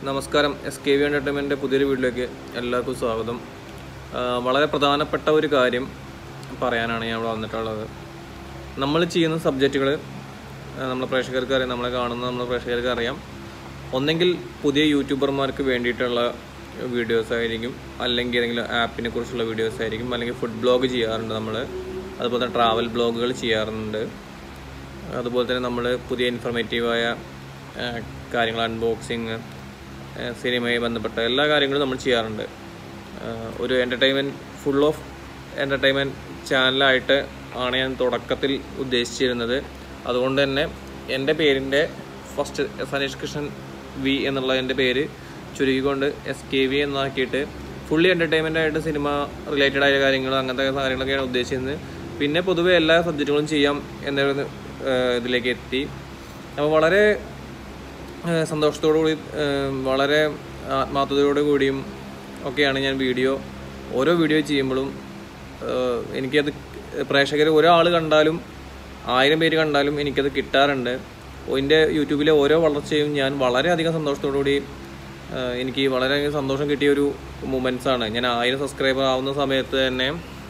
നമസ്കാരം S K V എൻ്റർടൈൻമെൻറ്റിൻ്റെ പുതിയൊരു വീട്ടിലേക്ക് എല്ലാവർക്കും സ്വാഗതം ആ, വളരെ പ്രധാനപ്പെട്ട ഒരു കാര്യം പറയാനാണ് ഞാൻ ഇവിടെ വന്നിട്ടുള്ളത് നമ്മൾ ചെയ്യുന്ന സബ്ജക്റ്റുകൾ നമ്മളെ പ്രേക്ഷകർക്ക് അറിയാം നമ്മളെ കാണുന്ന നമ്മളെ പ്രേക്ഷകർക്ക് അറിയാം ഒന്നെങ്കിൽ പുതിയ യൂട്യൂബർമാർക്ക് വേണ്ടിയിട്ടുള്ള വീഡിയോസ് ആയിരിക്കും അല്ലെങ്കിൽ ഏതെങ്കിലും ആപ്പിനെ കുറിച്ചുള്ള വീഡിയോസ് ആയിരിക്കും അല്ലെങ്കിൽ ഫുഡ് ബ്ലോഗ് ചെയ്യാറുണ്ട് നമ്മൾ അതുപോലെ തന്നെ ട്രാവൽ ബ്ലോഗുകൾ ചെയ്യാറുണ്ട് അതുപോലെ തന്നെ നമ്മൾ പുതിയ ഇൻഫർമേറ്റീവായ കാര്യങ്ങൾ അൺബോക്സിങ് സിനിമയെ ബന്ധപ്പെട്ട എല്ലാ കാര്യങ്ങളും നമ്മൾ ചെയ്യാറുണ്ട് ആ, ഒരു എൻ്റർടൈൻമെൻറ്റ് ഫുൾ ഓഫ് എൻ്റർടൈൻമെൻറ്റ് ചാനലായിട്ട് ആണ് ഞാൻ തുടക്കത്തിൽ ഉദ്ദേശിച്ചിരുന്നത് അതുകൊണ്ട് തന്നെ എൻ്റെ പേരിൻ്റെ ഫസ്റ്റ് സനീഷ് കൃഷ്ണൻ വി എന്നുള്ള എൻ്റെ പേര് ചുരുക്കിക്കൊണ്ട് എസ് കെ വി എന്നാക്കിയിട്ട് ഫുള്ളി എൻ്റർടൈൻമെൻ്റ് ആയിട്ട് സിനിമ റിലേറ്റഡ് ആയ കാര്യങ്ങൾ അങ്ങനത്തെ കാര്യങ്ങളൊക്കെയാണ് ഉദ്ദേശിച്ചിരുന്നത് പിന്നെ പൊതുവെ എല്ലാ സബ്ജക്റ്റുകളും ചെയ്യാം എന്നൊരു ഏഹ്, ഇതിലേക്ക് എത്തി അപ്പോൾ വളരെ ഏഹ്, സന്തോഷത്തോടു കൂടി ഏഹ്, വളരെ ആത്മാർത്ഥതയോടു കൂടിയും ഒക്കെയാണ് ഞാൻ വീഡിയോ ഓരോ വീഡിയോ ചെയ്യുമ്പോഴും ഏഹ്, എനിക്കത് പ്രേക്ഷകർ ഒരാൾ കണ്ടാലും ആയിരം പേര് കണ്ടാലും എനിക്കത് കിട്ടാറുണ്ട് എൻ്റെ യൂട്യൂബിലെ ഓരോ വളർച്ചയും ഞാൻ വളരെയധികം സന്തോഷത്തോടു കൂടി ഏഹ്, എനിക്ക് വളരെയധികം സന്തോഷം കിട്ടിയ ഒരു മൂമെൻറ്റ്സ് ആണ് ഞാൻ ആയിരം സബ്സ്ക്രൈബർ ആവുന്ന സമയത്ത് തന്നെ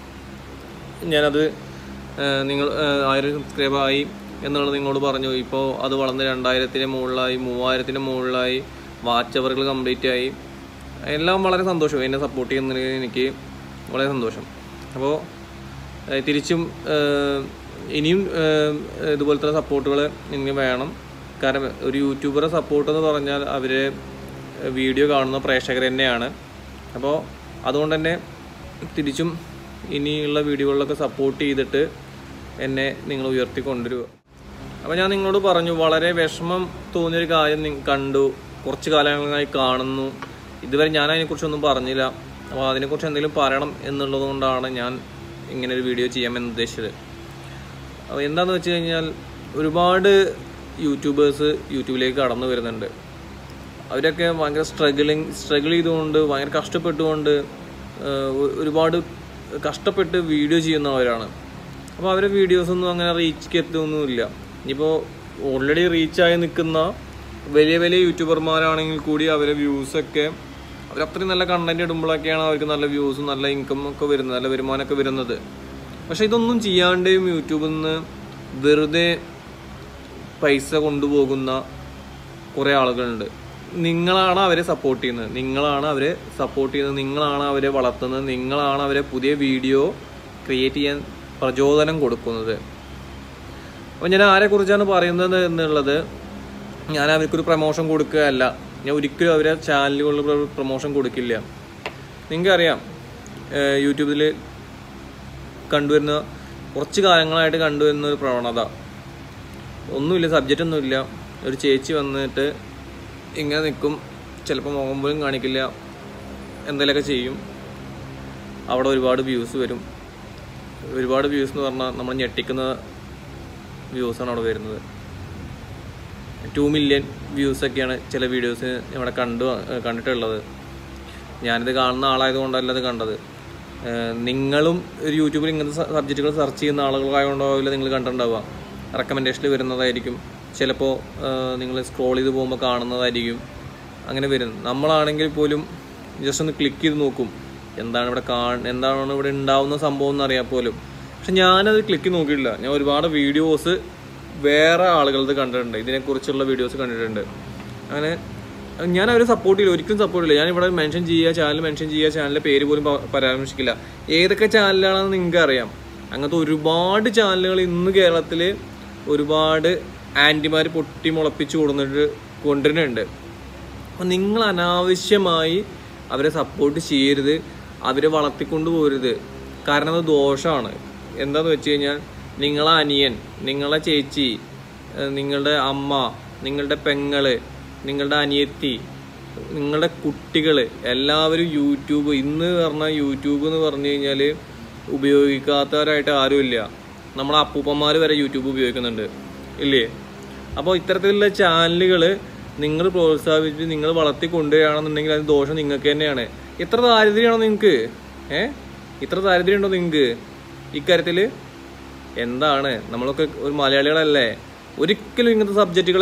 ഞാനത് ഏഹ്, നിങ്ങൾ ഏഹ്, ആയിരം സബ്സ്ക്രൈബർ ആയി എന്നുള്ളത് നിങ്ങളോട് പറഞ്ഞു ഇപ്പോൾ അത് വളർന്ന് രണ്ടായിരത്തിന് മുകളിലായി മൂവായിരത്തിന് മുകളിലായി വാച്ച് അവറുകൾ കംപ്ലീറ്റ് ആയി എല്ലാം വളരെ സന്തോഷം എന്നെ സപ്പോർട്ട് ചെയ്യുന്നതിൽ എനിക്ക് വളരെ സന്തോഷം അപ്പോൾ ഏഹ്, തിരിച്ചും ഏഹ്, ഇനിയും ഏഹ്, ഇതുപോലത്തെ സപ്പോർട്ടുകൾ എനിക്ക് വേണം കാരണം ഒരു യൂട്യൂബറെ സപ്പോർട്ട് എന്ന് പറഞ്ഞാൽ അവർ വീഡിയോ കാണുന്ന പ്രേക്ഷകർ തന്നെയാണ് അപ്പോൾ അതുകൊണ്ട് തന്നെ തിരിച്ചും ഇനിയുള്ള വീഡിയോകളിലൊക്കെ സപ്പോർട്ട് ചെയ്തിട്ട് എന്നെ നിങ്ങൾ ഉയർത്തി കൊണ്ടുവരിക അപ്പോൾ ഞാൻ നിങ്ങളോട് പറഞ്ഞു വളരെ വിഷമം തോന്നിയൊരു കാര്യം നി- കണ്ടു കുറച്ച് കാലങ്ങളായി കാണുന്നു ഇതുവരെ ഞാൻ അതിനെക്കുറിച്ചൊന്നും പറഞ്ഞില്ല അപ്പോൾ അതിനെക്കുറിച്ച് എന്തെങ്കിലും പറയണം എന്നുള്ളത് കൊണ്ടാണ് ഞാൻ ഇങ്ങനെ ഒരു വീഡിയോ ചെയ്യാമെന്ന് ഉദ്ദേശിച്ചത് അപ്പോൾ എന്താണെന്ന് വെച്ച് കഴിഞ്ഞാൽ ഒരുപാട് യൂട്യൂബേഴ്സ് യൂട്യൂബിലേക്ക് കടന്നു വരുന്നുണ്ട് അവരൊക്കെ ഭയങ്കര സ്ട്രഗിളിങ് സ്ട്രഗിൾ ചെയ്തുകൊണ്ട് ഭയങ്കര കഷ്ടപ്പെട്ടുകൊണ്ട് ആഹ് ഒ- ഒരുപാട് കഷ്ടപ്പെട്ട് വീഡിയോ ചെയ്യുന്നവരാണ് അപ്പോൾ അവരെ വീഡിയോസൊന്നും അങ്ങനെ റീച്ച് എത്തുമൊന്നുമില്ല ഇനിയിപ്പോൾ ഓൾറെഡി റീച്ചായി നിൽക്കുന്ന വലിയ വലിയ യൂട്യൂബർമാരാണെങ്കിൽ കൂടി അവരെ വ്യൂസൊക്കെ അവർ അത്രയും നല്ല കണ്ടന്റ് ഇടുമ്പോഴൊക്കെയാണ് അവർക്ക് നല്ല വ്യൂസും നല്ല ഇൻകം ഒക്കെ വരുന്നത് നല്ല വരുമാനമൊക്കെ വരുന്നത് പക്ഷെ ഇതൊന്നും ചെയ്യാണ്ടേയും യൂട്യൂബിൽ നിന്ന് വെറുതെ പൈസ കൊണ്ടുപോകുന്ന കുറേ ആളുകളുണ്ട് നിങ്ങളാണ് അവരെ സപ്പോർട്ട് ചെയ്യുന്നത് നിങ്ങളാണ് അവരെ സപ്പോർട്ട് ചെയ്യുന്നത് നിങ്ങളാണ് അവരെ വളർത്തുന്നത് നിങ്ങളാണ് അവരെ പുതിയ വീഡിയോ ക്രിയേറ്റ് ചെയ്യാൻ പ്രചോദനം കൊടുക്കുന്നത് അപ്പോൾ ഞാൻ ആരെക്കുറിച്ചാണ് പറയുന്നത് എന്നുള്ളത് ഞാൻ അവർക്കൊരു പ്രൊമോഷൻ കൊടുക്കുകയല്ല ഞാൻ ഒരിക്കലും അവരെ ചാനലുകളിൽ പ്രൊമോഷൻ കൊടുക്കില്ല നിങ്ങൾക്കറിയാം യൂട്യൂബിൽ കണ്ടുവരുന്ന കുറച്ച് കാലങ്ങളായിട്ട് കണ്ടുവരുന്ന ഒരു പ്രവണത ഒന്നുമില്ല സബ്ജക്റ്റ് ഒന്നുമില്ല ഒരു ചേച്ചി വന്നിട്ട് ഇങ്ങനെ നിൽക്കും ചിലപ്പോൾ മുഖം പോലും കാണിക്കില്ല എന്തെങ്കിലുമൊക്കെ ചെയ്യും അവിടെ ഒരുപാട് വ്യൂസ് വരും ഒരുപാട് വ്യൂസ് എന്ന് പറഞ്ഞാൽ നമ്മൾ ഞെട്ടിക്കുന്ന വ്യൂസാണ് അവിടെ വരുന്നത് ടു മില്യൺ വ്യൂസൊക്കെയാണ് ചില വീഡിയോസ് ഇവിടെ കണ്ടു കണ്ടിട്ടുള്ളത് ഞാനിത് കാണുന്ന ആളായതുകൊണ്ടല്ല ഇത് കണ്ടത് ഏഹ് നിങ്ങളും ഒരു യൂട്യൂബിൽ ഇങ്ങനത്തെ സബ്ജക്റ്റുകൾ സെർച്ച് ചെയ്യുന്ന ആളുകളായതുകൊണ്ടാവില്ല നിങ്ങൾ കണ്ടിട്ടുണ്ടാവുക റെക്കമെൻഡേഷനിൽ വരുന്നതായിരിക്കും ചിലപ്പോൾ നിങ്ങൾ സ്ക്രോൾ ചെയ്ത് പോകുമ്പോൾ കാണുന്നതായിരിക്കും അങ്ങനെ വരും നമ്മളാണെങ്കിൽ പോലും ജസ്റ്റ് ഒന്ന് ക്ലിക്ക് ചെയ്ത് നോക്കും എന്താണ് ഇവിടെ കാ എന്താണ് ഇവിടെ ഉണ്ടാവുന്ന സംഭവം എന്ന് അറിയാൻ പോലും പക്ഷെ ഞാനത് ക്ലിക്ക് നോക്കിയിട്ടില്ല ഞാൻ ഒരുപാട് വീഡിയോസ് വേറെ ആളുകളത് കണ്ടിട്ടുണ്ട് ഇതിനെക്കുറിച്ചുള്ള വീഡിയോസ് കണ്ടിട്ടുണ്ട് അങ്ങനെ ഞാൻ അവരെ സപ്പോർട്ട് ചെയ്യില്ല ഒരിക്കലും സപ്പോർട്ട് ചെയ്യില്ല ഞാൻ ഇവിടെ മെൻഷൻ ചെയ്യുക ചാനൽ മെൻഷൻ ചെയ്യുക ചാനലിൻ്റെ പേര് പോലും പ- പരാമർശിക്കില്ല ഏതൊക്കെ ചാനലാണെന്ന് നിങ്ങൾക്ക് അറിയാം അങ്ങനത്തെ ഒരുപാട് ചാനലുകൾ ഇന്ന് കേരളത്തിൽ ഒരുപാട് ആൻറ്റിമാർ പൊട്ടി മുളപ്പിച്ച് കൊടുന്നിട്ട് കൊണ്ടുവരുന്നുണ്ട് അപ്പം നിങ്ങൾ അനാവശ്യമായി അവരെ സപ്പോർട്ട് ചെയ്യരുത് അവരെ വളർത്തിക്കൊണ്ട് പോരുത് കാരണം അത് ദോഷമാണ് എന്താന്ന് വെച്ച് കഴിഞ്ഞാൽ നിങ്ങളെ അനിയൻ നിങ്ങളെ ചേച്ചി ഏഹ് നിങ്ങളുടെ അമ്മ നിങ്ങളുടെ പെങ്ങള് നിങ്ങളുടെ അനിയത്തി നിങ്ങളുടെ കുട്ടികൾ എല്ലാവരും യൂട്യൂബ് ഇന്ന് പറഞ്ഞ യൂട്യൂബ് എന്ന് പറഞ്ഞു കഴിഞ്ഞാൽ ഉപയോഗിക്കാത്തവരായിട്ട് ആരുമില്ല നമ്മളെ അപ്പൂപ്പന്മാർ വരെ യൂട്യൂബ് ഉപയോഗിക്കുന്നുണ്ട് ഇല്ലേ അപ്പോൾ ഇത്തരത്തിലുള്ള ചാനലുകൾ നിങ്ങൾ പ്രോത്സാഹിപ്പിച്ച് നിങ്ങൾ വളർത്തി കൊണ്ടുവരികയാണെന്നുണ്ടെങ്കിൽ അത് ദോഷം നിങ്ങൾക്ക് തന്നെയാണ് ഇത്ര ദാരിദ്ര്യമാണോ നിങ്ങൾക്ക് ഏ ഇത്ര ദാരിദ്ര്യം ഉണ്ടോ നിങ്ങൾക്ക് ഇക്കാര്യത്തിൽ എന്താണ് നമ്മളൊക്കെ ഒരു മലയാളികളല്ലേ ഒരിക്കലും ഇങ്ങനത്തെ സബ്ജക്റ്റുകളെ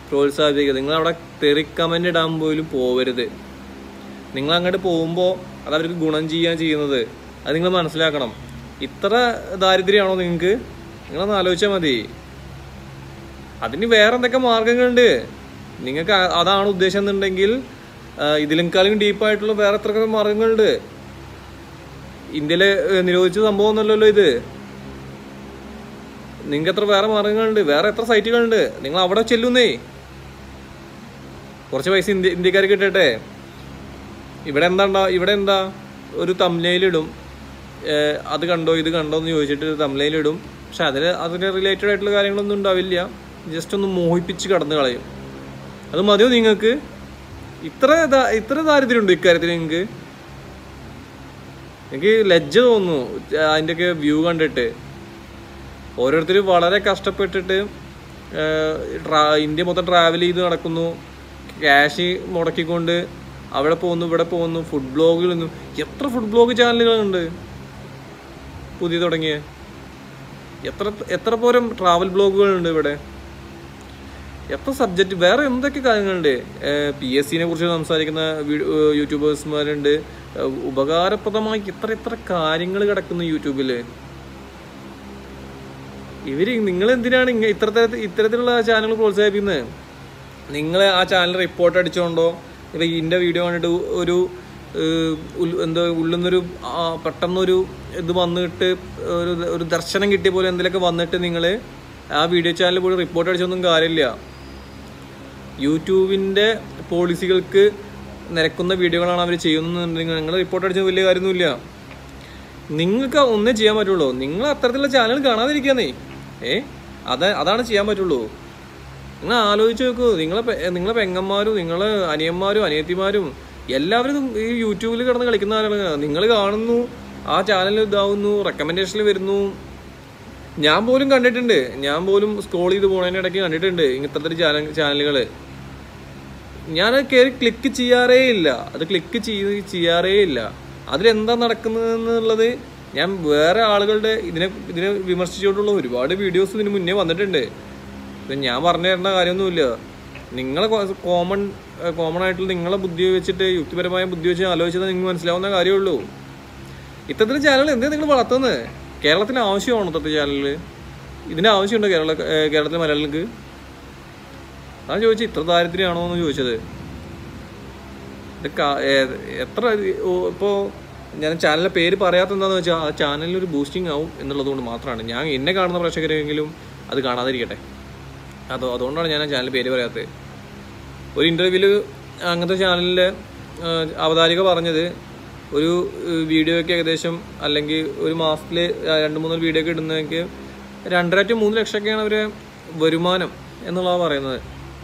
പ്രോത്സാഹിപ്പിക്കുക നിങ്ങൾ അവിടെ തെറി കമന്റ് ഇടാൻ പോലും പോവരുത് നിങ്ങൾ അങ്ങോട്ട് പോകുമ്പോൾ അത് അവർക്ക് ഗുണം ചെയ്യാൻ ചെയ്യുന്നത് അത് നിങ്ങൾ മനസ്സിലാക്കണം ഇത്ര ദാരിദ്ര്യമാണോ നിങ്ങൾക്ക് നിങ്ങളൊന്ന് ആലോചിച്ചാൽ മതി അതിന് വേറെ എന്തൊക്കെ മാർഗങ്ങളുണ്ട് നിങ്ങൾക്ക് അ- അതാണ് ഉദ്ദേശം എന്നുണ്ടെങ്കിൽ ആ, ഇതിലേക്കാളും ഡീപ്പായിട്ടുള്ള വേറെ എത്ര മാർഗങ്ങളുണ്ട് ഇന്ത്യയിലെ ഏഹ്, നിരോധിച്ച സംഭവം ഒന്നുമല്ലല്ലോ ഇത് നിങ്ങൾക്ക് എത്ര വേറെ മാർഗങ്ങളുണ്ട് വേറെ എത്ര സൈറ്റുകളുണ്ട് നിങ്ങൾ അവിടെ ചെല്ലുന്നേ കുറച്ച് പൈസ ഇന്ത്യ ഇന്ത്യക്കാർക്ക് കിട്ടട്ടെ ഇവിടെ എന്താ ഉണ്ടാ- ഇവിടെ എന്താ ഒരു തമ്മിലിടും അത് കണ്ടോ ഇത് കണ്ടോ എന്ന് ചോദിച്ചിട്ട് തമ്മിലിടും പക്ഷെ അതിന് അതിന് റിലേറ്റഡ് ആയിട്ടുള്ള കാര്യങ്ങളൊന്നും ഉണ്ടാവില്ല ജസ്റ്റ് ഒന്ന് മോഹിപ്പിച്ച് കടന്നു കളയും അത് മതിയോ നിങ്ങൾക്ക് ഇത്ര ദാ- ഇത്ര ദാരിദ്ര്യമുണ്ടോ ഇക്കാര്യത്തിൽ നിങ്ങൾക്ക് എനിക്ക് ലജ്ജ തോന്നുന്നു അതിൻ്റെയൊക്കെ വ്യൂ കണ്ടിട്ട് ഓരോരുത്തർ വളരെ കഷ്ടപ്പെട്ടിട്ട് ഏഹ്, ട്രാ- ഇന്ത്യ മൊത്തം ട്രാവൽ ചെയ്ത് നടക്കുന്നു ക്യാഷ് മുടക്കിക്കൊണ്ട് അവിടെ പോകുന്നു ഇവിടെ പോകുന്നു ഫുഡ് ബ്ലോഗുകളൊന്നും എത്ര ഫുഡ് ബ്ലോഗ് ചാനലുകളുണ്ട് പുതിയ തുടങ്ങിയ എത്ര എത്ര പോരം ട്രാവൽ ബ്ലോഗുകളുണ്ട് ഇവിടെ എത്ര സബ്ജക്റ്റ് വേറെ എന്തൊക്കെ കാര്യങ്ങളുണ്ട് പി എസ് സിനെ കുറിച്ച് സംസാരിക്കുന്ന വീ- ഏഹ് യൂട്യൂബേഴ്സ്മാരുണ്ട് ഏഹ് ഉപകാരപ്രദമായി ഇത്ര ഇത്ര കാര്യങ്ങൾ കിടക്കുന്നു യൂട്യൂബില് ഇവര് നിങ്ങൾ എന്തിനാണ് ഇങ്ങ ഇത്തരത്തിൽ ഇത്തരത്തിലുള്ള ചാനൽ പ്രോത്സാഹിപ്പിക്കുന്നത് നിങ്ങൾ ആ ചാനൽ റിപ്പോർട്ട് അടിച്ചുകൊണ്ടോ ഇപ്പൊ ഇതിന്റെ വീഡിയോ കണ്ടിട്ട് ഒരു ഏഹ്, ഉൾ- എന്തോ ഉള്ളുന്നൊരു ആ, പെട്ടെന്നൊരു ഇത് വന്നിട്ട് ഒരു ഒരു ദർശനം കിട്ടിയ പോലെ എന്തെങ്കിലുമൊക്കെ വന്നിട്ട് നിങ്ങൾ ആ വീഡിയോ ചാനൽ പോയി റിപ്പോർട്ട് അടിച്ചൊന്നും കാര്യമില്ല യൂട്യൂബിന്റെ പോളിസികൾക്ക് നിരക്കുന്ന വീഡിയോകളാണ് അവർ ചെയ്യുന്നുണ്ടെങ്കിൽ നിങ്ങൾ റിപ്പോർട്ട് അടിച്ച വലിയ കാര്യമൊന്നുമില്ല നിങ്ങൾക്ക് ഒന്നേ ചെയ്യാൻ പറ്റുള്ളൂ നിങ്ങൾ അത്തരത്തിലുള്ള ചാനൽ കാണാതിരിക്കാന്നേ ഏ അത അതാണ് ചെയ്യാൻ പറ്റുള്ളൂ നിങ്ങൾ ആലോചിച്ച് നോക്കൂ നിങ്ങളെ പെ- നിങ്ങളെ പെങ്ങന്മാരും നിങ്ങളെ അനിയന്മാരും അനിയത്തിമാരും എല്ലാവരും ഈ യൂട്യൂബിൽ കിടന്ന് കളിക്കുന്ന ആളുകളാണ് നിങ്ങൾ കാണുന്നു ആ ചാനൽ ഇതാവുന്നു റെക്കമെൻഡേഷനിൽ വരുന്നു ഞാൻ പോലും കണ്ടിട്ടുണ്ട് ഞാൻ പോലും സ്ക്രോൾ ചെയ്ത് പോണതിന്റെ ഇടയ്ക്ക് കണ്ടിട്ടുണ്ട് ഇങ്ങനത്തെ ചാനൽ ചാനലുകൾ ഞാൻ കയറി ക്ലിക്ക് ചെയ്യാറേ ഇല്ല അത് ക്ലിക്ക് ചെയ്ത് ചെയ്യാറേ ഇല്ല അതിലെന്താ നടക്കുന്നതെന്നുള്ളത് ഞാൻ വേറെ ആളുകളുടെ ഇതിനെ ഇതിനെ വിമർശിച്ചുകൊണ്ടുള്ള ഒരുപാട് വീഡിയോസ് ഇതിന് മുന്നേ വന്നിട്ടുണ്ട് ഇത് ഞാൻ പറഞ്ഞു തരേണ്ട കാര്യമൊന്നുമില്ല നിങ്ങളെ കോമൺ കോമൺ ആയിട്ടുള്ള നിങ്ങളെ ബുദ്ധി വെച്ചിട്ട് യുക്തിപരമായ ബുദ്ധി വെച്ച് ആലോചിച്ചാൽ നിങ്ങൾക്ക് മനസ്സിലാവുന്ന കാര്യമുള്ളൂ ഇത്തരത്തിൽ ചാനൽ എന്തിനാ നിങ്ങൾ വളർത്തുന്നത് കേരളത്തിന് ആവശ്യമാണോ ഇത്തരത്തിൽ ചാനലിൽ ഇതിന് ആവശ്യമുണ്ടോ കേരള ഏഹ് കേരളത്തിലെ മലയാളികൾക്ക് അതാണ് ചോദിച്ചത് ഇത്ര ദാരിദ്ര്യമാണോ എന്ന് ചോദിച്ചത് ഇത് കാ- ഏ- എത്ര ഓ- ഇപ്പോ ഞാൻ ചാനലിന്റെ പേര് പറയാത്ത എന്താന്ന് വെച്ചാൽ ആ ചാനലിൽ ഒരു ബൂസ്റ്റിംഗ് ആവും എന്നുള്ളത് കൊണ്ട് മാത്രമാണ് ഞാൻ എന്നെ കാണുന്ന പ്രേക്ഷകരെങ്കിലും അത് കാണാതിരിക്കട്ടെ അതോ അതുകൊണ്ടാണ് ഞാൻ ആ ചാനൽ പേര് പറയാത്തത് ഒരു ഇന്റർവ്യൂവിൽ അങ്ങനത്തെ ചാനലിലെ അവതാരിക പറഞ്ഞത് ഒരു ഏഹ്, വീഡിയോയ്ക്ക് ഏകദേശം അല്ലെങ്കിൽ ഒരു മാസത്തിൽ രണ്ട് മൂന്ന് വീഡിയോ ഒക്കെ ഇടുന്നതൊക്കെ രണ്ടര ടു മൂന്ന് ലക്ഷമൊക്കെയാണ് അവരെ വരുമാനം എന്നുള്ളതാണ് പറയുന്നത്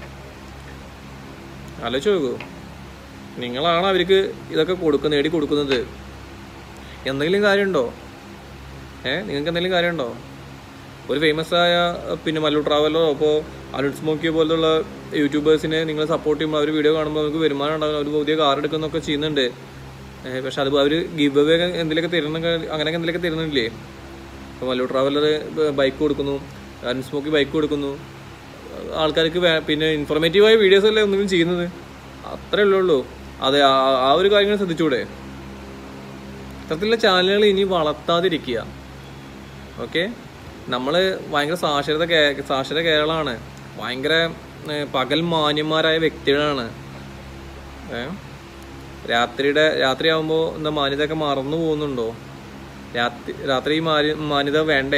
ആലോചിച്ച് നോക്കൂ നിങ്ങളാണ് അവർക്ക് ഇതൊക്കെ കൊടുക്കുക നേടി കൊടുക്കുന്നത് എന്തെങ്കിലും കാര്യമുണ്ടോ ഏ നിങ്ങൾക്ക് എന്തെങ്കിലും കാര്യമുണ്ടോ ഒരു ഫേമസ് ആയ അഹ് പിന്നെ മല്ലു ട്രാവലറോ അപ്പോൾ അരുൺ സ്മോക്കിയോ പോലുള്ള യൂട്യൂബേഴ്സിനെ നിങ്ങൾ സപ്പോർട്ട് ചെയ്യുമ്പോൾ അവർ വീഡിയോ കാണുമ്പോൾ നമുക്ക് വരുമാനം ഉണ്ടാകും അവർ പുതിയ കാർ എടുക്കുന്നൊക്കെ ചെയ്യുന്നുണ്ട് ഏ, പക്ഷെ അത് അവർ ഗിവ് അവേ എന്തെങ്കിലുമൊക്കെ തരുന്ന അങ്ങനെയൊക്കെ എന്തെങ്കിലുമൊക്കെ തരുന്നില്ലേ ഇപ്പോൾ മല്ലു ട്രാവലർ ബൈക്ക് കൊടുക്കുന്നു അരുൺ സ്മോക്കി ബൈക്ക് കൊടുക്കുന്നു ആൾക്കാർക്ക് വേ- പിന്നെ ഇൻഫോർമേറ്റീവായ വീഡിയോസ് അല്ലേ ഒന്നും ചെയ്യുന്നത് അത്രേ ഉള്ളൂ അതെ ആ- ആ ഒരു കാര്യങ്ങൾ ശ്രദ്ധിച്ചൂടെ ഇത്തരത്തിലുള്ള ചാനലുകൾ ഇനി വളർത്താതിരിക്കുക ഓക്കെ നമ്മൾ ഭയങ്കര സാക്ഷരത കേ- സാക്ഷര കേരളമാണ് ഭയങ്കര ഏ, പകൽ മാന്യന്മാരായ വ്യക്തികളാണ് ഏ രാത്രിയുടെ രാത്രിയാകുമ്പോൾ എന്താ മാന്യതയൊക്കെ മറന്നു പോകുന്നുണ്ടോ രാത്രി രാത്രി ഈ മാന്യ മാന്യത വേണ്ടേ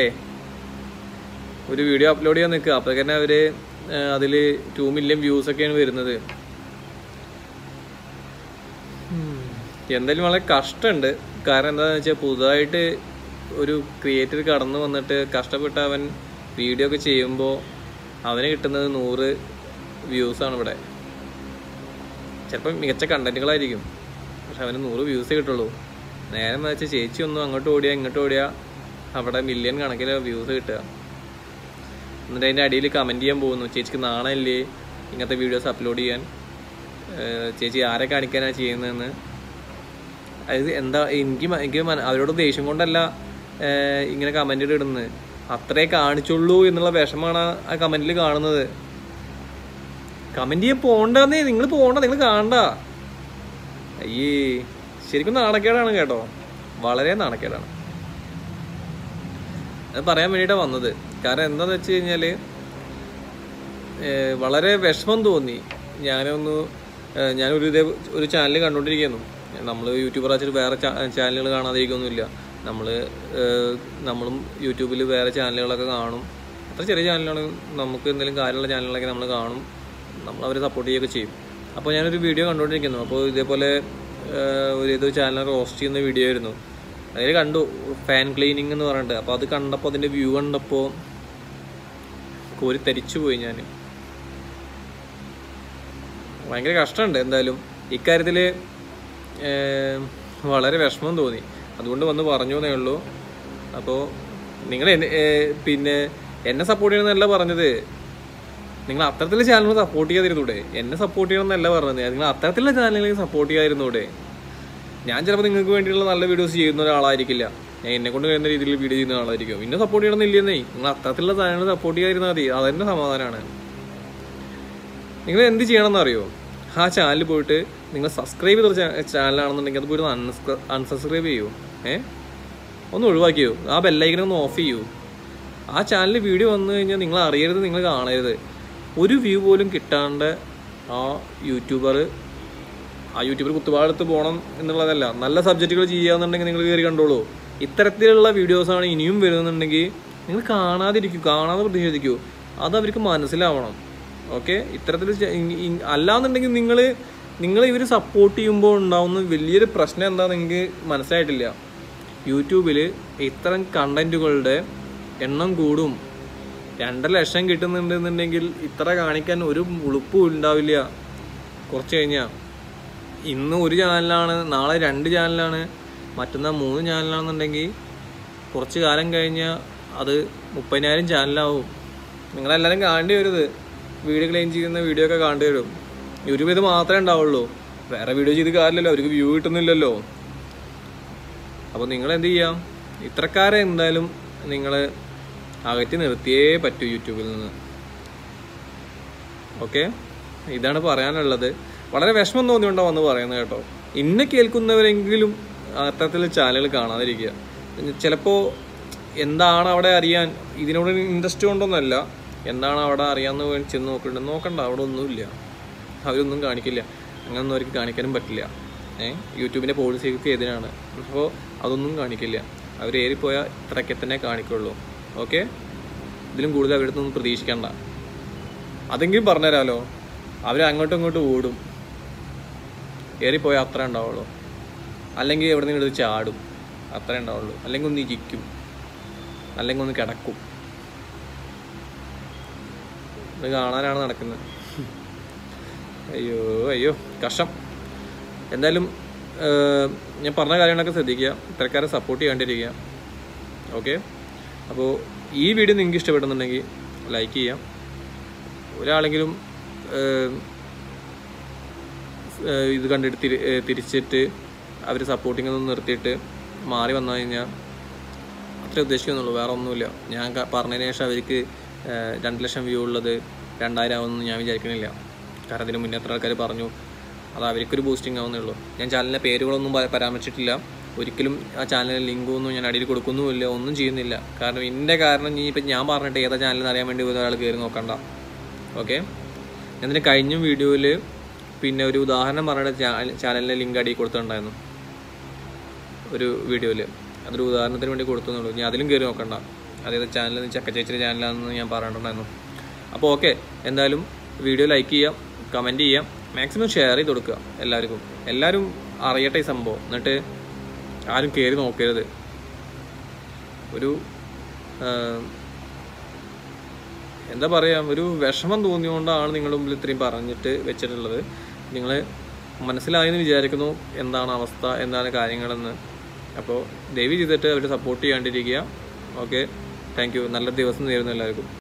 ഒരു വീഡിയോ അപ്ലോഡ് ചെയ്യാൻ നിൽക്കുക അപ്പോൾ തന്നെ അവര് അതിൽ ടു മില്യൺ വ്യൂസ് ഒക്കെയാണ് വരുന്നത് ഉം. എന്തായാലും വളരെ കഷ്ടമുണ്ട് കാരണം എന്താണെന്ന് വെച്ചാൽ പുതുതായിട്ട് ഒരു ക്രിയേറ്റർ കടന്നു വന്നിട്ട് കഷ്ടപ്പെട്ട് അവൻ വീഡിയോ ഒക്കെ ചെയ്യുമ്പോൾ അവന് കിട്ടുന്നത് നൂറ് വ്യൂസാണ് ഇവിടെ ചിലപ്പോൾ മികച്ച കണ്ടന്റുകളായിരിക്കും പക്ഷെ അവന് നൂറ് വ്യൂസേ കിട്ടുള്ളൂ നേരെ വെച്ച് ചേച്ചി ഒന്നും അങ്ങോട്ട് ഓടിയാ ഇങ്ങോട്ട് ഓടിയാ അവിടെ മില്യൺ കണക്കിന് വ്യൂസ് കിട്ടുക എന്നിട്ട് അതിൻ്റെ അടിയിൽ കമൻറ്റ് ചെയ്യാൻ പോകുന്നു ചേച്ചിക്ക് നാണമില്ലേ ഇങ്ങനത്തെ വീഡിയോസ് അപ്ലോഡ് ചെയ്യാൻ ഏഹ് ചേച്ചി ആരെ കാണിക്കാനാണ് ചെയ്യുന്നതെന്ന് അതായത് എന്താ എനിക്ക് മ- എനിക്ക് മന- അവരോട് ദേഷ്യം കൊണ്ടല്ല ഏഹ് ഇങ്ങനെ കമൻറ്റ് ഇടുന്നത് അത്രേ കാണിച്ചുള്ളൂ എന്നുള്ള വിഷമാണ് ആ കമൻറ്റിൽ കാണുന്നത് കമന്റ് ചെയ്യാൻ പോണ്ടെന്നേ നിങ്ങൾ പോണ്ട നിങ്ങൾ കാണണ്ട അയ്യേ ശരിക്കും നാണക്കേടാണ് കേട്ടോ വളരെ നാണക്കേടാണ് അത് പറയാൻ വേണ്ടിയിട്ടാണ് വന്നത് കാരണം എന്താന്ന് വെച്ച് കഴിഞ്ഞാല് ഏഹ് വളരെ വിഷമം തോന്നി ഞാനൊന്ന് ഏഹ് ഞാനൊരു ഇതേ ഒരു ചാനൽ കണ്ടുകൊണ്ടിരിക്കുന്നു നമ്മൾ യൂട്യൂബർ വെച്ചിട്ട് വേറെ ചാനലുകൾ കാണാതിരിക്കൊന്നുമില്ല നമ്മൾ നമ്മളും യൂട്യൂബിൽ വേറെ ചാനലുകളൊക്കെ കാണും അത്ര ചെറിയ ചാനലാണ് നമുക്ക് എന്തെങ്കിലും കാര്യമുള്ള ചാനലുകളൊക്കെ നമ്മൾ കാണും നമ്മൾ അവരെ സപ്പോർട്ട് ചെയ്യുകയൊക്കെ ചെയ്യും അപ്പോൾ ഞാനൊരു വീഡിയോ കണ്ടുകൊണ്ടിരിക്കുന്നു അപ്പോൾ ഇതേപോലെ ഏഹ് ഒരു ഏതോ ചാനൽ റോസ്റ്റ് ചെയ്യുന്ന വീഡിയോ ആയിരുന്നു അതിൽ കണ്ടു ഫാൻ ക്ലീനിങ് എന്ന് പറഞ്ഞിട്ട് അപ്പോൾ അത് കണ്ടപ്പോൾ അതിൻ്റെ വ്യൂ കണ്ടപ്പോൾ കോരി തരിച്ചു പോയി ഞാൻ ഭയങ്കര കഷ്ടമുണ്ട് എന്തായാലും ഇക്കാര്യത്തിൽ വളരെ വിഷമം തോന്നി അതുകൊണ്ട് വന്ന് പറഞ്ഞു എന്നേ ഉള്ളൂ അപ്പോൾ നിങ്ങൾ എന്നെ- ഏഹ് പിന്നെ എന്നെ സപ്പോർട്ട് ചെയ്യണമെന്നല്ല പറഞ്ഞത് നിങ്ങൾ അത്തരത്തിലുള്ള ചാനലുകൾ സപ്പോർട്ട് ചെയ്യാതിരുന്നൂടെ എന്നെ സപ്പോർട്ട് ചെയ്യണമെന്നല്ല പറഞ്ഞത് നിങ്ങൾ അത്തരത്തിലുള്ള ചാനലുകൾ സപ്പോർട്ട് ചെയ്യാതിരുന്നൂടെ ഞാൻ ചിലപ്പോൾ നിങ്ങൾക്ക് വേണ്ടിയുള്ള നല്ല വീഡിയോസ് ചെയ്യുന്ന ഒരാളായിരിക്കില്ല ഞാൻ എന്നെ കൊണ്ട് കഴിയുന്ന രീതിയിൽ വീഡിയോ ചെയ്യുന്ന ആളായിരിക്കും എന്നെ സപ്പോർട്ട് ചെയ്യണമെന്നില്ലെന്നേ നിങ്ങൾ അത്തരത്തിലുള്ള ചാനൽ സപ്പോർട്ട് ചെയ്യാതിരുന്നാൽ മതി അതന്നെ സമാധാനമാണ് നിങ്ങൾ എന്ത് ചെയ്യണമെന്ന് അറിയോ ആ ചാനലിൽ പോയിട്ട് നിങ്ങൾ സബ്സ്ക്രൈബ് ചെയ്ത ചാനലാണെന്നുണ്ടെങ്കിൽ അത് പോയിട്ട് അൺസബ്സ്ക്രൈബ് ചെയ്യൂ ഏ ഒന്ന് ഒഴിവാക്കിയോ ആ ബെല്ലൈക്കനെ ഒന്ന് ഓഫ് ചെയ്യൂ ആ ചാനലിൽ വീഡിയോ വന്നു കഴിഞ്ഞാൽ നിങ്ങൾ അറിയരുത് നിങ്ങൾ കാണരുത് ഒരു വ്യൂ പോലും കിട്ടാണ്ട് ആ യൂട്യൂബർ ആ യൂട്യൂബർ കുത്തുപാടത്ത് പോകണം എന്നുള്ളതല്ല നല്ല സബ്ജക്റ്റുകൾ ചെയ്യാന്നുണ്ടെങ്കിൽ നിങ്ങൾ കയറി കണ്ടോളൂ ഇത്തരത്തിലുള്ള വീഡിയോസാണ് ഇനിയും വരുന്നുണ്ടെങ്കിൽ നിങ്ങൾ കാണാതിരിക്കൂ കാണാതെ പ്രതിഷേധിക്കൂ അത് അവർക്ക് മനസ്സിലാവണം ഓക്കെ ഇത്തരത്തിൽ ചെ- ഇ- ഇ- അല്ലാന്നുണ്ടെങ്കിൽ നിങ്ങൾ നിങ്ങൾ ഇവർ സപ്പോർട്ട് ചെയ്യുമ്പോൾ ഉണ്ടാവുന്ന വലിയൊരു പ്രശ്നം എന്താ നിങ്ങൾക്ക് മനസ്സിലായിട്ടില്ല യൂട്യൂബിൽ ഇത്തരം കണ്ടന്റുകളുടെ എണ്ണം കൂടും രണ്ടര ലക്ഷം കിട്ടുന്നുണ്ടെന്നുണ്ടെങ്കിൽ ഇത്ര കാണിക്കാൻ ഒരു ഉളുപ്പും ഉണ്ടാവില്ല കുറച്ച് കഴിഞ്ഞാൽ ഇന്ന് ഒരു ചാനലാണ് നാളെ രണ്ട് ചാനലാണ് മറ്റന്നാൾ മൂന്ന് ചാനലാണെന്നുണ്ടെങ്കിൽ കുറച്ച് കാലം കഴിഞ്ഞാൽ അത് മുപ്പതിനായിരം ചാനലാവും നിങ്ങളെല്ലാവരും കാണേണ്ടി വരുത് വീഡിയോ ക്ലെയിം ചെയ്യുന്ന വീഡിയോ ഒക്കെ കാണേണ്ടി വരും യൂട്യൂബ് ഇത് മാത്രമേ ഉണ്ടാവുള്ളൂ വേറെ വീഡിയോ ചെയ്ത് കാര്യമില്ലല്ലോ അവർക്ക് വ്യൂ കിട്ടുന്നില്ലല്ലോ അപ്പോൾ നിങ്ങൾ എന്ത് ചെയ്യാം ഇത്രക്കാരെ എന്തായാലും നിങ്ങൾ അകറ്റി നിർത്തിയേ പറ്റൂ യൂട്യൂബിൽ നിന്ന് ഓക്കെ ഇതാണ് പറയാനുള്ളത് വളരെ വിഷമം തോന്നിയുണ്ടോ വന്ന് പറയുന്നത് കേട്ടോ ഇന്നെ കേൾക്കുന്നവരെങ്കിലും അത്തരത്തിൽ ചാനലുകൾ കാണാതിരിക്കുക ചിലപ്പോൾ എന്താണ് അവിടെ അറിയാൻ ഇതിനോട് ഇൻട്രസ്റ്റ് കൊണ്ടൊന്നല്ല എന്താണ് അവിടെ അറിയാമെന്ന് വേണ്ടി ചെന്ന് നോക്കണ്ട നോക്കണ്ട അവിടെ ഒന്നുമില്ല അവരൊന്നും കാണിക്കില്ല അങ്ങനൊന്നും അവർക്ക് കാണിക്കാനും പറ്റില്ല ഏഹ് യൂട്യൂബിൻ്റെ പോളിസിയൊക്കെ എതിരാണ് അപ്പോൾ അതൊന്നും കാണിക്കില്ല അവർ ഏറിപ്പോയാൽ ഇത്രയൊക്കെ തന്നെ കാണിക്കുള്ളൂ ഓക്കെ ഇതിലും കൂടുതൽ അവരുടെ അടുത്തൊന്നും പ്രതീക്ഷിക്കണ്ട അതെങ്കിലും പറഞ്ഞുതരാമല്ലോ അവർ അങ്ങോട്ടും ഇങ്ങോട്ടും ഓടും ഏറിപ്പോയാൽ അത്ര ഉണ്ടാവുള്ളൂ അല്ലെങ്കിൽ എവിടെ നിന്ന് എടുത്ത് ചാടും അത്ര ഉണ്ടാവുള്ളൂ അല്ലെങ്കിൽ ഒന്ന് ഇരിക്കും അല്ലെങ്കിൽ ഒന്ന് കിടക്കും ഇത് കാണാനാണ് നടക്കുന്നത് അയ്യോ അയ്യോ കഷ്ടം എന്തായാലും ഏഹ്, ഞാൻ പറഞ്ഞ കാര്യങ്ങളൊക്കെ ശ്രദ്ധിക്കുക ഇത്തരക്കാരെ സപ്പോർട്ട് ചെയ്യാണ്ടിരിക്കുക ഓക്കെ അപ്പോൾ ഈ വീഡിയോ നിങ്ങൾക്ക് ഇഷ്ടപ്പെടുന്നുണ്ടെങ്കിൽ ലൈക്ക് ചെയ്യാം ഒരാളെങ്കിലും ഏഹ്, ഏഹ്, ഇത് കണ്ടിട്ട് തിരി ഏഹ്, തിരിച്ചിട്ട് അവർ സപ്പോർട്ടിങ് ഒന്ന് നിർത്തിയിട്ട് മാറി വന്നു കഴിഞ്ഞാൽ അത്രേ ഉദ്ദേശിക്കുന്നുള്ളൂ വേറെ ഒന്നുമില്ല ഞാൻ ക- പറഞ്ഞതിന് ശേഷം അവർക്ക് ഏഹ്, രണ്ട് ലക്ഷം വ്യൂ ഉള്ളത് രണ്ടായിരം ആവുമെന്ന് ഞാൻ വിചാരിക്കുന്നില്ല കാരണം അതിന് മുന്നേ എത്ര ആൾക്കാർ പറഞ്ഞു അത് അവർക്കൊരു ബൂസ്റ്റിംഗ് ആവുന്നേ ഉള്ളൂ ഞാൻ ചാനലിലെ പേരുകളൊന്നും പ- പരാമർശിച്ചിട്ടില്ല ഒരിക്കലും ആ ചാനലിലെ ലിങ്കൊന്നും ഞാൻ അടിയിൽ കൊടുക്കുന്നുമില്ല ഒന്നും ചെയ്യുന്നില്ല കാരണം എൻ്റെ കാരണം ഇനി ഇപ്പം ഞാൻ പറഞ്ഞിട്ട് ഏതാ ചാനലിൽ അറിയാൻ വേണ്ടി ഒരാൾ കയറി നോക്കണ്ട ഓക്കെ ഞാൻ ഇതിന് കഴിഞ്ഞ വീഡിയോയിൽ പിന്നെ ഒരു ഉദാഹരണം പറഞ്ഞിട്ട് ചാനലിലെ ലിങ്ക് അടിയിൽ കൊടുത്തിട്ടുണ്ടായിരുന്നു ഒരു വീഡിയോയിൽ അതൊരു ഉദാഹരണത്തിന് വേണ്ടി കൊടുത്തുന്നുള്ളൂ ഞാൻ അതിലും കയറി നോക്കണ്ട അതേത് ചാനൽ ചക്കച്ചേച്ചിയുടെ ചാനലാണെന്ന് ഞാൻ പറഞ്ഞിട്ടുണ്ടായിരുന്നു അപ്പോൾ ഓക്കെ എന്തായാലും വീഡിയോ ലൈക്ക് ചെയ്യാം കമൻറ്റ് ചെയ്യാം മാക്സിമം ഷെയർ ചെയ്ത് കൊടുക്കുക എല്ലാവർക്കും എല്ലാവരും അറിയട്ടെ ഈ സംഭവം എന്നിട്ട് ആരും കയറി നോക്കരുത് ഒരു ആ, എന്താ പറയുക ഒരു വിഷമം തോന്നിയുകൊണ്ടാണ് നിങ്ങളുടെ മുമ്പിൽ ഇത്രയും പറഞ്ഞിട്ട് വെച്ചിട്ടുള്ളത് നിങ്ങൾ മനസ്സിലായെന്ന് വിചാരിക്കുന്നു എന്താണ് അവസ്ഥ എന്താണ് കാര്യങ്ങളെന്ന് അപ്പോൾ ദയവ് ചെയ്തിട്ട് അവർ സപ്പോർട്ട് ചെയ്യാണ്ടിരിക്കുക ഓക്കെ താങ്ക് യു നല്ല ദിവസം നേരുന്നു എല്ലാവർക്കും